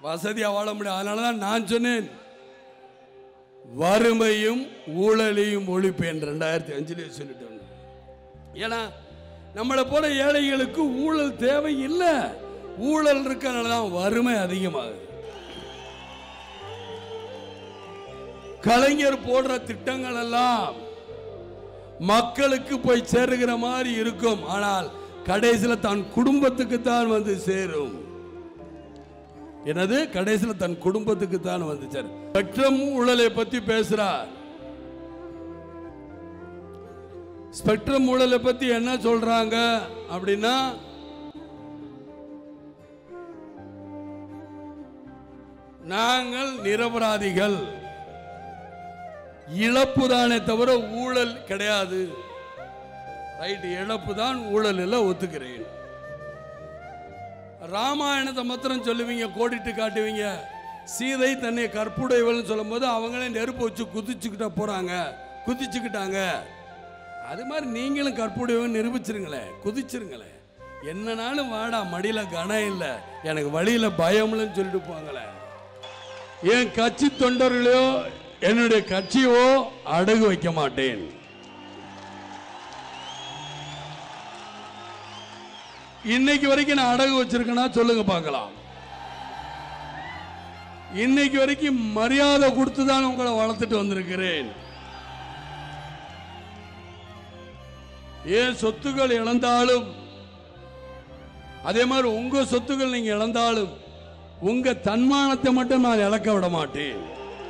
வசதியா வாழ முடியும் அதனால தான் நான் சொன்னேன் வறுமையும் ஊழலையும் ஒழிப்பேன் ரெண்டாயிரத்தி அஞ்சுலேயே சொல்லிட்டு வந்தேன். ஏன்னா நம்மளை போல ஏழைகளுக்கு ஊழல் தேவை இல்லை ஊழல் இருக்கறனால தான் வறுமை அதிகமாகுது கலைஞர் போடுற திட்டங்கள் எல்லாம் மக்களுக்கு போய் சேருகிற மாதிரி இருக்கும் ஆனால் கடைசியில் தன் குடும்பத்துக்கு தான் வந்து சேரும் என்னது கடைசியில் தன் குடும்பத்துக்கு தான் வந்து சேரும் ஸ்பெக்ட்ரம் ஊழலை பத்தி பேசுறார் ஸ்பெக்ட்ரம் ஊழலை பத்தி என்ன சொல்றாங்க அப்படின்னா நாங்கள் நிரபராதிகள் இழப்பு தானே தவிர ஊழல் கிடையாது ரைட் இழப்பு தான் ஊழல் எல்லாம் ஒத்துக்கிறேன் ராமாயணத்தை மாத்திரம் சொல்லுவீங்க கோடிட்டு காட்டுவீங்க சீதை தன்னை கற்புடையவள்னு சொல்லும்போது அவங்களே நெருப்பு வச்சு குதிச்சுக்கிட்ட போறாங்க குதிச்சுக்கிட்டாங்க அது மாதிரி நீங்களும் கற்புடையவன் நிரூபிச்சிருங்களேன் குதிச்சிருங்களேன் என்னனாலும் வாடா மடியில கனம் இல்லை எனக்கு வழியில பயம்லன்னு சொல்லிட்டு போங்களேன் என் கட்சி தொண்டர்களையோ என்னுடைய கட்சியோ அடகு வைக்க மாட்டேன் இன்னைக்கு வரைக்கும் நான் அடகு வச்சிருக்கேன்னா சொல்லுங்க பார்க்கலாம் இன்னைக்கு வரைக்கும் மரியாதை கொடுத்து தான் உங்களை வளர்த்துட்டு வந்திருக்கிறேன் ஏன் சொத்துக்கள் இழந்தாலும் அதே மாதிரி உங்க சொத்துக்கள் நீங்க இழந்தாலும் உங்க தன்மானத்தை மட்டும் நான் இழக்க விட மாட்டேன்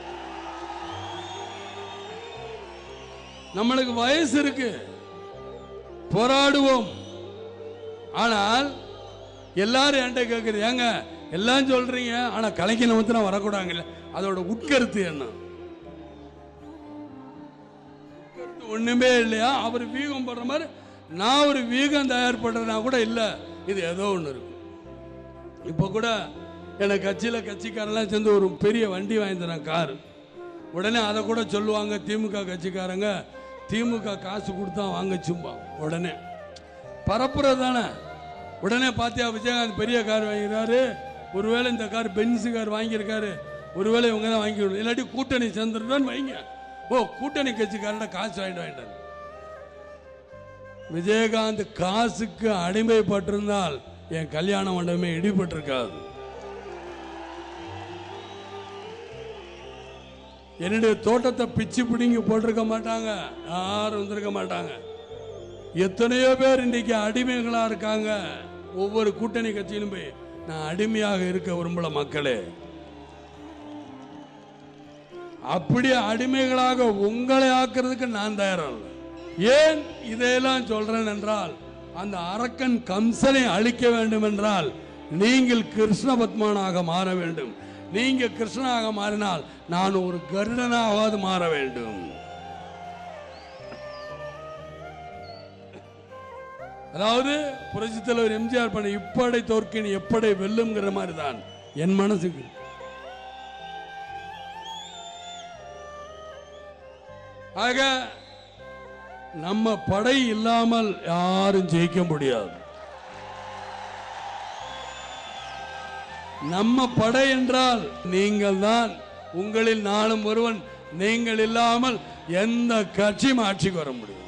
நம்மளுக்கு வயசு இருக்கு போராடுவோம் ஆனால் எல்லாரும் என்கிட்ட கேட்குறது ஏங்க எல்லாம் சொல்றீங்க ஆனா கலைஞர் வந்து வரக்கூடாங்கல்ல அதோட உட்கருத்து என்ன உட்கருத்து ஒண்ணுமே இல்லையா அவர் வீகம் பண்ற மாதிரி நான் ஒரு வீகம் தயார் பண்றேன்னா கூட இல்லை இது ஏதோ ஒன்று இருக்கும் இப்போ கூட எனக்கு கட்சியில் கட்சிக்காரெல்லாம் சேர்ந்து ஒரு பெரிய வண்டி வாங்கி தரேன் கார் உடனே அதை கூட சொல்லுவாங்க திமுக கட்சிக்காரங்க திமுக காசு கொடுத்தா வாங்க சும்மா உடனே பரப்புறது தானே உடனே பார்த்தியா விஜயகாந்த் பெரிய கார் வாங்கிறாரு ஒருவேளை இந்த கார் பென்ஸு கார் வாங்கியிருக்காரு ஒருவேளை இவங்க தான் வாங்கி விடணும் இல்லாட்டி கூட்டணி சேர்ந்துருந்தான்னு வைங்க ஓ கூட்டணி கட்சிக்காரன்ட காசு வாங்கிட்டு வாங்கிட்டாரு விஜயகாந்த் காசுக்கு அடிமைப்பட்டிருந்தால் என் கல்யாண மண்டபமே இடிபட்டிருக்காது என்னுடைய தோட்டத்தை பிச்சு பிடிங்கி போட்டிருக்க மாட்டாங்க யாரும் வந்திருக்க மாட்டாங்க எத்தனையோ பேர் இன்றைக்கு அடிமைகளா இருக்காங்க ஒவ்வொரு கூட்டணி கட்சியிலும் போய் நான் அடிமையாக இருக்க விரும்பல மக்களே அப்படி அடிமைகளாக உங்களை ஆக்குறதுக்கு நான் தயாரம் இல்லை ஏன் இதையெல்லாம் சொல்றேன் என்றால் அந்த அரக்கன் கம்சனை அழிக்க வேண்டும் என்றால் நீங்கள் கிருஷ்ண பத்மனாக மாற வேண்டும் நீங்க கிருஷ்ணனாக மாறினால் நான் ஒரு கருடனாவது மாற வேண்டும் அதாவது புரட்சி தலைவர் எம்ஜிஆர் பண்ண இப்படை தோற்கின் எப்படை வெல்லுங்கிற மாதிரி தான் என் மனசுக்கு ஆக நம்ம படை இல்லாமல் யாரும் ஜெயிக்க முடியாது நம்ம படை என்றால் நீங்கள் தான் உங்களில் நானும் ஒருவன் நீங்கள் இல்லாமல் எந்த கட்சியும் ஆட்சிக்கு வர முடியும்